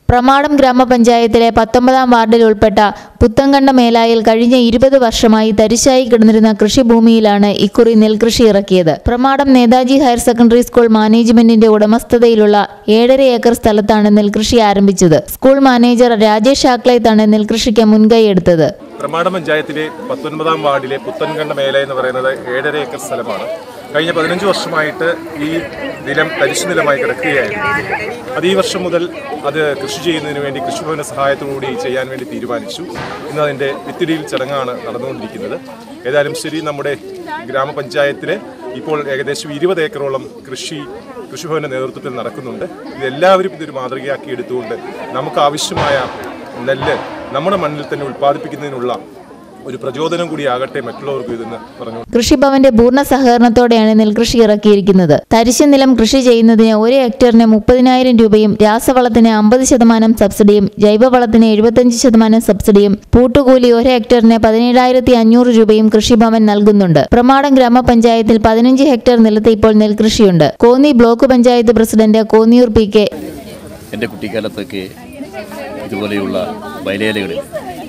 പ്രമാടം ഗ്രാമപഞ്ചായത്തിലെ പത്തൊമ്പതാം വാർഡിൽ ഉൾപ്പെട്ട പുത്തങ്കണ്ട മേലായിൽ കഴിഞ്ഞ ഇരുപത് വർഷമായി തരിശായി കിടന്നിരുന്ന കൃഷിഭൂമിയിലാണ് ഇക്കുറി നെൽകൃഷി ഇറക്കിയത് Pramadam Netaji higher secondary school മാനേജ്മെന്റിന്റെ ഉടമസ്ഥതയിലുള്ള ഏഴര ഏക്കർ സ്ഥലത്താണ് നെൽകൃഷി ആരംഭിച്ചത് സ്കൂൾ മാനേജർ രാജേഷ് ആക്ലൈത്താണ് നെൽകൃഷിക്ക് മുൻകൈയെടുത്തത് പ്രമാട പഞ്ചായത്തിലെ പത്തൊൻപതാം വാർഡിലെ പുത്തൻകണ്ട മേല എന്ന് പറയുന്നത് ഏഴര ഏക്കർ സ്ഥലമാണ് കഴിഞ്ഞ പതിനഞ്ച് വർഷമായിട്ട് ഈ നിലം തരിശു നിലമായി കിടക്കുകയായിരുന്നു അത് ഈ വർഷം മുതൽ അത് കൃഷി ചെയ്യുന്നതിന് വേണ്ടി കൃഷിഭവന സഹായത്തോടുകൂടി ചെയ്യാൻ വേണ്ടി തീരുമാനിച്ചു ഇന്ന് അതിൻ്റെ വിത്തിടിയിൽ ചടങ്ങാണ് നടന്നുകൊണ്ടിരിക്കുന്നത് ഏതായാലും ശരി നമ്മുടെ ഗ്രാമപഞ്ചായത്തിലെ ഇപ്പോൾ ഏകദേശം ഇരുപത് ഏക്കറോളം കൃഷി കൃഷിഭവന്റെ നേതൃത്വത്തിൽ നടക്കുന്നുണ്ട് ഇതെല്ലാവരും ഇതൊരു മാതൃകയാക്കി എടുത്തുകൊണ്ട് നമുക്ക് ആവശ്യമായ നെല്ല് നമ്മുടെ മണ്ണിൽ തന്നെ ഉൽപ്പാദിപ്പിക്കുന്നതിനുള്ള ഒരു പ്രചോദനം കൂടിയാകട്ടെ മറ്റുള്ളവർക്കും ഇതെന്ന് പറഞ്ഞു കൃഷിഭവന്റെ പൂർണ്ണ സഹകരണത്തോടെയാണ് നെൽകൃഷി ഇറക്കിയിരിക്കുന്നത് തരിശു നിലം കൃഷി ചെയ്യുന്നതിന് ഒരു ഹെക്ടറിന് മുപ്പതിനായിരം രൂപയും രാസവളത്തിന് അമ്പത് ശതമാനം സബ്സിഡിയും ജൈവവളത്തിന് എഴുപത്തഞ്ച് ശതമാനം സബ്സിഡിയും പൂട്ടുകൂലി ഒരു ഹെക്ടറിന് പതിനേഴായിരത്തി അഞ്ഞൂറ് രൂപയും കൃഷിഭവൻ നൽകുന്നുണ്ട് പ്രമാടം ഗ്രാമപഞ്ചായത്തിൽ പതിനഞ്ച് ഹെക്ടർ നിലത്ത് ഇപ്പോൾ നെൽകൃഷിയുണ്ട് Konni block panchayat president Konniyoor P K എൻ്റെ കുട്ടിക്കാലത്തൊക്കെ ഇതുപോലെയുള്ള വയലേലകളിൽ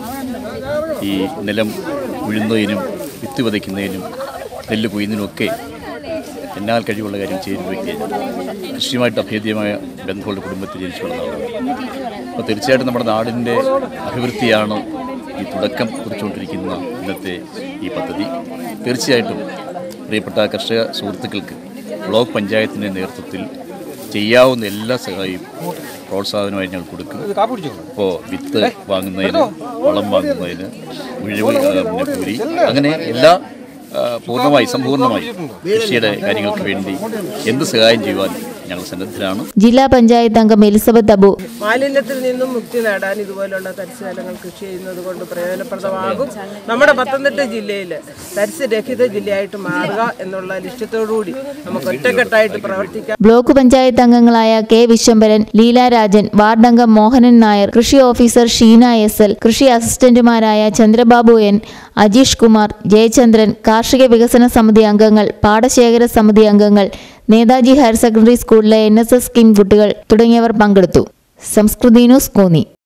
ഈ നിലം ഉഴുന്നതിനും വിത്ത് വിതയ്ക്കുന്നതിനും നെല്ല് കൊയ്യുന്നതിനുമൊക്കെ എന്നാൽ കഴിവുള്ള കാര്യം ചെയ്തു വയ്ക്കുകയാണ് കൃഷിയുമായിട്ട് അഭേദ്യമായ ബന്ധമുള്ള കുടുംബത്തിൽ ജനിച്ചു വളർന്നതാണ് അപ്പോൾ തീർച്ചയായിട്ടും നമ്മുടെ നാടിൻ്റെ അഭിവൃദ്ധിയാണ് ഈ തുടക്കം കുറിച്ചുകൊണ്ടിരിക്കുന്ന ഇന്നത്തെ ഈ പദ്ധതി തീർച്ചയായിട്ടും പ്രിയപ്പെട്ട കർഷക സുഹൃത്തുക്കൾക്ക് ബ്ലോക്ക് പഞ്ചായത്തിൻ്റെ നേതൃത്വത്തിൽ ചെയ്യാവുന്ന എല്ലാ സഹായവും പ്രോത്സാഹനമായി ഞങ്ങൾ കൊടുക്കും ഇപ്പോൾ വിത്ത് വാങ്ങുന്നതിന് വളം വാങ്ങുന്നതിന് ഉഴിവ് ആ, പിന്നെ കൂലി അങ്ങനെ എല്ലാ ആ, പൂർണ്ണമായി സമ്പൂർണ്ണമായി കൃഷിയുടെ കാര്യങ്ങൾക്ക് വേണ്ടി എന്ത് സഹായം ചെയ്യുവാൻ ഞങ്ങൾ സന്നദ്ധരാണ് ജില്ലാ പഞ്ചായത്ത് അംഗം എലിസബത്ത് അബു മാലിന്യത്തിൽ നിന്നും മുക്തി നേടാൻ ഇതുപോലുള്ള തരിശുസ്ഥലങ്ങൾ കൃഷി ചെയ്യുന്നത് കൊണ്ട് പ്രയോജനപ്രദമാകും നമ്മുടെ പത്തനംതിട്ട ജില്ലയിൽ തരിശുരഹിത ജില്ലയായിട്ട് മാറുക എന്നുള്ള ലക്ഷ്യത്തോടുകൂടി നമുക്ക് ഒറ്റക്കെട്ടായിട്ട് പ്രവർത്തിക്കാം ബ്ലോക്ക് പഞ്ചായത്ത് അംഗങ്ങളായ കെ വിശ്വംഭരൻ ലീല രാജൻ വാർഡംഗം മോഹനൻ നായർ കൃഷി ഓഫീസർ ഷീന എസ് എൽ കൃഷി അസിസ്റ്റന്റുമാരായ ചന്ദ്രബാബു എൻ അജീഷ് കുമാർ ജയചന്ദ്രൻ കാർഷിക വികസന സമിതി അംഗങ്ങൾ പാടശേഖര സമിതി അംഗങ്ങൾ നേതാജി ഹയർ സെക്കൻഡറി സ്കൂളിലെ എൻ എസ് എസ് സ്കീം കുട്ടികൾ തുടങ്ങിയവർ പങ്കെടുത്തു സംസ്കൃതി ന്യൂസ് കോന്നി